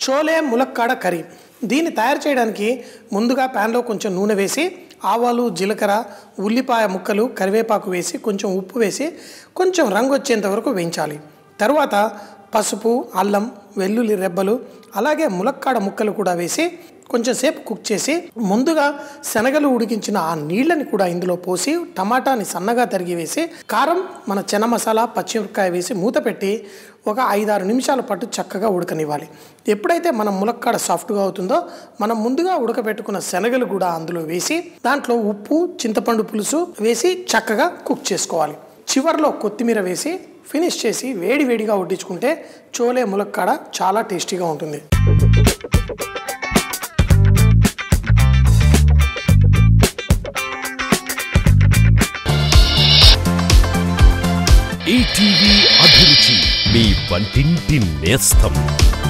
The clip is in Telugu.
చోలే ములక్కాడ కర్రీ దీన్ని తయారు చేయడానికి ముందుగా ప్యాన్లో కొంచెం నూనె వేసి ఆవాలు జీలకర్ర ఉల్లిపాయ ముక్కలు కరివేపాకు వేసి కొంచెం ఉప్పు వేసి కొంచెం రంగు వచ్చేంత వరకు వేయించాలి తర్వాత పసుపు అల్లం వెల్లుల్లి రెబ్బలు అలాగే ములక్కాడ ముక్కలు కూడా వేసి కొంచెం సేపు కుక్ చేసి ముందుగా శనగలు ఉడికించిన ఆ నీళ్ళని కూడా ఇందులో పోసి టమాటాని సన్నగా తరిగి వేసి కారం మన చెన మసాలా పచ్చిమిరపకాయ వేసి మూత పెట్టి ఒక ఐదారు నిమిషాల పాటు చక్కగా ఉడకనివ్వాలి ఎప్పుడైతే మన ములక్కాడ సాఫ్ట్గా అవుతుందో మనం ముందుగా ఉడకబెట్టుకున్న శనగలు కూడా అందులో వేసి దాంట్లో ఉప్పు చింతపండు పులుసు వేసి చక్కగా కుక్ చేసుకోవాలి చివర్లో కొత్తిమీర వేసి ఫినిష్ చేసి వేడి వేడిగా వడ్డించుకుంటే చోలే ములక్కాడ చాలా టేస్టీగా ఉంటుంది ఈటీవీ అభిరుచి మీ వంటింటి నేస్తం